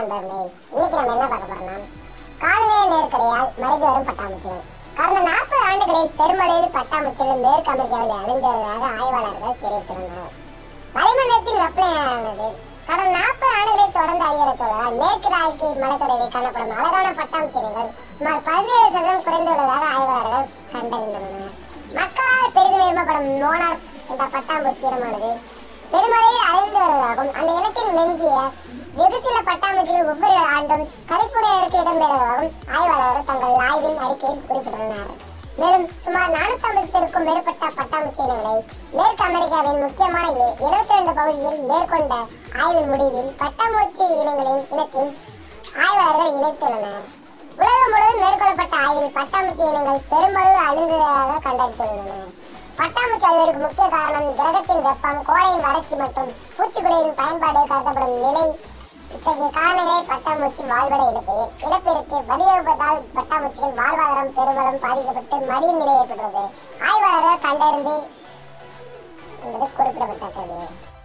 நண்பர்களே இன்னைக்கு நம்ம என்ன பார்க்க போறோம்னா காலநிலை நெருக்கடியால் மறைந்து வரும் பட்டாம்பூச்சிகள் கடந்த நாற்பது ஆண்டுகளில் பெருமளவில் பட்டாம்பூச்சிகள் மேற்கு அமெரிக்காவில் அழிந்து வருவதாக ஆய்வாளர்கள் தெரிவித்துள்ளனர் வளிமண்டலத்தில் வெப்பநிலையானது கடந்த நாற்பது ஆண்டுகளை தொடர்ந்து அதிகரித்துள்ளதால் மேற்கு ராக்கி மலைத்தொடரில் காணப்படும் அழகான பட்டாம்பூச்சிகள் சுமார் பதினேழு சதவீதம் குறைந்துள்ளதாக ஆய்வாளர்கள் கண்டறிந்துள்ளனர் மக்களால் பெரிதும் விரும்பப்படும் மோனார் என்ற பட்டாம்பூச்சி இனமானது பெருமளவில் அழிந்து வருவதாகவும் அந்த இனத்தின் மெஞ்சிய வெகு சில பட்டாம்பூச்சிகள் ஒவ்வொரு ஆண்டும் கலிப்புறையருக்கு இடம்பெறுவதாகவும் ஆய்வாளர்கள் தங்கள் ஆய்வின் அறிக்கையில் குறிப்பிட்டுள்ளனர் மேலும் சுமார் நானூத்தி மேற்பட்ட பட்டாம்பூச்சி இனங்களை மேற்கு அமெரிக்காவின் முக்கியமான இருபத்தி ரெண்டு பகுதியில் மேற்கொண்ட ஆய்வின் முடிவில் பட்டாம்பூச்சி இனங்களின் இனத்தின் ஆய்வாளர்கள் இணைத்துள்ளனர் உலகம் முழுவதும் மேற்கொள்ளப்பட்ட ஆய்வில் பட்டாம்பூச்சி இனங்கள் பெருமளவு அழிந்ததாக கண்டறிந்துள்ளனர் பட்டாம்பூச்சி அழிவதற்கு முக்கிய காரணம் கிரகத்தின் வெப்பம் கோடையின் வறட்சி மற்றும் பூச்சிக்கொல்லியின் பயன்பாடு கருதப்படும் நிலை இத்தகைய காரணங்களே பட்டாம்பூச்சி வாழ்விட இழப்பு இழப்பிற்கு வலியுறுப்பதால் பட்டாம்பூச்சிகள் வாழ்வாதாரம் பெருமளவு பாதிக்கப்பட்டு மடியும் நிலை ஏற்படுறது ஆய்வாளர்கள் கண்டறிந்து என்பது குறிப்பிடப்பட்டது